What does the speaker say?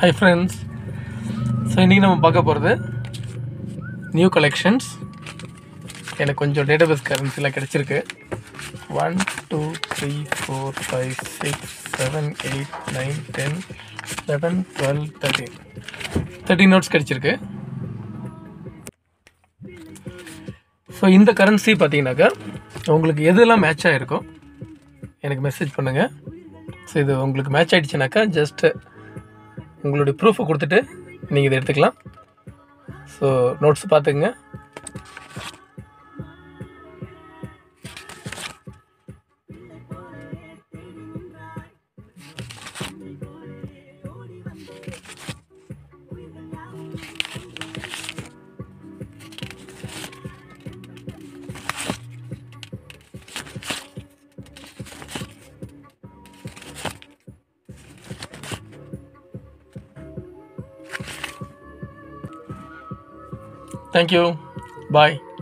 hi friends so இன்றைக்கி நம்ம பார்க்க போகிறது நியூ கலெக்ஷன்ஸ் எனக்கு கொஞ்சம் டேட்டாபேஸ் கரன்சிலாம் கிடச்சிருக்கு one two three four five six seven eight nine ten eleven twelve thirteen thirteen notes கிடச்சிருக்கு ஸோ இந்த கரன்சி பார்த்தீங்கன்னாக்கா உங்களுக்கு எதெல்லாம் மேட்ச் ஆகிருக்கோ எனக்கு மெசேஜ் பண்ணுங்கள் ஸோ இது உங்களுக்கு மேட்ச் ஆகிடுச்சுனாக்கா ஜஸ்ட்டு உங்களுடைய ப்ரூஃபை கொடுத்துட்டு நீங்கள் இதை எடுத்துக்கலாம் ஸோ நோட்ஸ் பார்த்துக்குங்க தேங்க்யூ பாய்